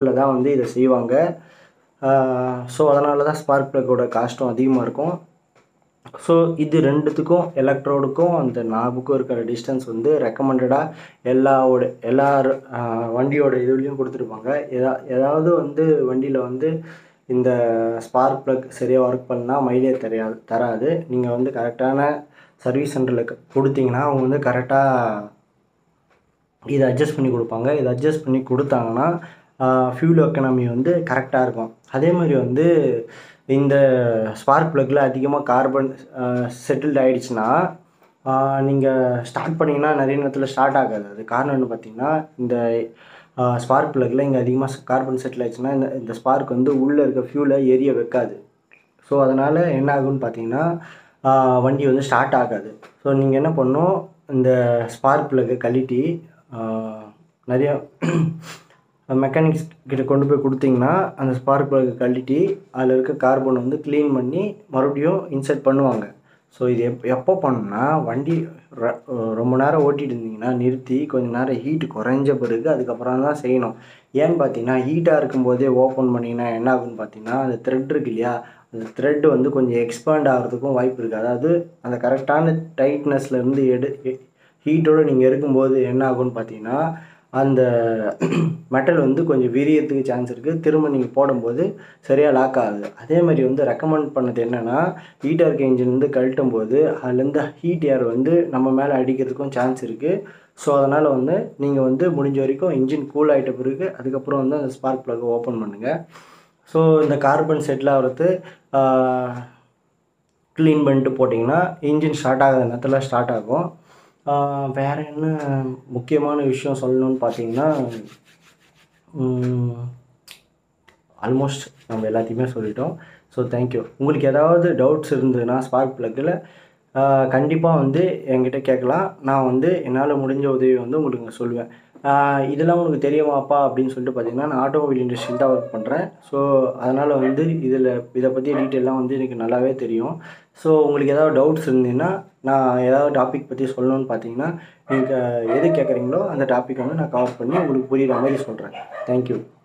தான் வந்து இதை செய்வாங்க ஸோ அதனால தான் ஸ்பார்க் ப்ளக்கோட காஸ்ட்டும் அதிகமாக இருக்கும் ஸோ இது ரெண்டுத்துக்கும் எலக்ட்ரோடுக்கும் அந்த நாபுக்கும் இருக்கிற டிஸ்டன்ஸ் வந்து ரெக்கமெண்டடாக எல்லாவோட எல்லா ஆஹ், வண்டியோட இதுலேயும் கொடுத்துருப்பாங்க எதா ஏதாவது வந்து வண்டியில் வந்து இந்த ஸ்பார்க் ப்ளக் சரியாக ஒர்க் பண்ணால் மைலேஜ் தெரியாது தராது நீங்கள் வந்து கரெக்டான சர்வீஸ் சென்டரில் கொடுத்தீங்கன்னா அவங்க வந்து கரெக்டாக இதை அட்ஜஸ்ட் பண்ணி கொடுப்பாங்க இதை அட்ஜஸ்ட் பண்ணி கொடுத்தாங்கன்னா ஃபியூல் எக்கனாமி வந்து கரெக்டாக இருக்கும் அதே மாதிரி வந்து இந்த ஸ்பார்க் ப்ளக்கில் அதிகமாக கார்பன் செட்டில்ட் ஆகிடுச்சுன்னா நீங்கள் ஸ்டார்ட் பண்ணிங்கன்னா நிறைய நேரத்தில் ஸ்டார்ட் ஆகாது அது காரணம் என்ன பார்த்தீங்கன்னா இந்த ஸ்பார்க் ப்ளக்கில் இங்கே அதிகமாக கார்பன் செட்டில் ஆயிடுச்சுன்னா இந்த இந்த ஸ்பார்க் வந்து உள்ளே இருக்க ஃபியூலை எரிய வைக்காது ஸோ அதனால் என்ன ஆகும்னு பார்த்தீங்கன்னா ஆஹ் வண்டி வந்து ஸ்டார்ட் ஆகாது ஸோ நீங்கள் என்ன பண்ணணும் இந்த ஸ்பார்க் ப்ளக்கை கழட்டி ஆஹ் நிறைய மெக்கானிக்ஸ் கிட்ட கொண்டு போய் கொடுத்தீங்கன்னா அந்த ஸ்பார்க் ப்ளக்கை கழட்டி அதில் இருக்க கார்பன் வந்து க்ளீன் பண்ணி மறுபடியும் இன்சர்ட் பண்ணுவாங்க ஸோ இது எப் எப்போ பண்ணணும்னா வண்டி ர- ரொம்ப நேரம் ஓட்டிட்டு இருந்தீங்கன்னா நிறுத்தி கொஞ்ச நேரம் ஹீட் குறைஞ்ச பிறகு அதுக்கப்புறம் தான் செய்யணும் ஏன்னு பார்த்தீங்கன்னா ஹீட்டாக இருக்கும்போதே ஓப்பன் பண்ணிங்கன்னா என்ன ஆகுன்னு பார்த்தீங்கன்னா அந்த த்ரெட் இருக்கு இல்லையா அந்த த்ரெட் வந்து கொஞ்சம் எக்ஸ்பேண்ட் ஆகிறதுக்கும் வாய்ப்பு இருக்குது அதாவது அந்த கரெக்டான டைட்னஸ்லேருந்து எடு ஹீட்டோடு நீங்கள் இருக்கும்போது என்ன ஆகும்னு பார்த்தீங்கன்னா அந்த மெட்டல் வந்து கொஞ்சம் விரியறதுக்கு சான்ஸ் இருக்குது திரும்ப நீங்கள் போடும்போது சரியாக லாக் ஆகுது அதே மாதிரி வந்து ரெக்கமெண்ட் பண்ணது என்னென்னா ஹீட்டாக இருக்க இன்ஜின் வந்து கழட்டும் போது அதுலேருந்து ஹீட் ஏர் வந்து நம்ம மேலே அடிக்கிறதுக்கும் சான்ஸ் இருக்குது ஸோ அதனால் வந்து நீங்கள் வந்து முடிஞ்ச வரைக்கும் இன்ஜின் கூல் ஆகிட்ட பிறகு அதுக்கப்புறம் வந்து அந்த ஸ்பார்க் ப்ளக்கை ஓப்பன் பண்ணுங்கள் ஸோ இந்த கார்பன் செட்டில் ஆகிறது க்ளீன் பண்ணிட்டு போட்டிங்கன்னா இன்ஜின் ஸ்டார்ட் ஆகாத நேரத்தில் ஸ்டார்ட் ஆகும் ஆஹ் வேற என்ன முக்கியமான விஷயம் சொல்லணும்னு பார்த்தீங்கன்னா ஆல்மோஸ்ட் நம்ம எல்லாத்தையுமே சொல்லிட்டோம் ஸோ தேங்க்யூ உங்களுக்கு ஏதாவது டவுட்ஸ் இருந்ததுன்னா ஸ்பார்க் ப்ளக்கில் கண்டிப்பாக வந்து என்கிட்ட கேட்கலாம் நான் வந்து என்னால் முடிஞ்ச உதவி வந்து உங்களுக்கு நான் சொல்லுவேன் ஆஹ் இதெல்லாம் உங்களுக்கு தெரியுமாப்பா அப்படின்னு சொல்லிட்டு பார்த்தீங்கன்னா நான் ஆட்டோமொபைல் இண்டஸ்ட்ரியில் தான் ஒர்க் பண்ணுறேன் ஸோ அதனால் வந்து இதில் இதை பற்றி டீட்டெயிலாம் வந்து எனக்கு நல்லாவே தெரியும் ஸோ உங்களுக்கு ஏதாவது டவுட்ஸ் இருந்ததுன்னா நான் ஏதாவது டாபிக் பற்றி சொல்லணும்னு பார்த்தீங்கன்னா நீங்கள் எது கேட்குறீங்களோ அந்த டாபிக் வந்து நான் கவர் பண்ணி உங்களுக்கு புரியுற மாதிரி சொல்கிறேன் தேங்க்யூ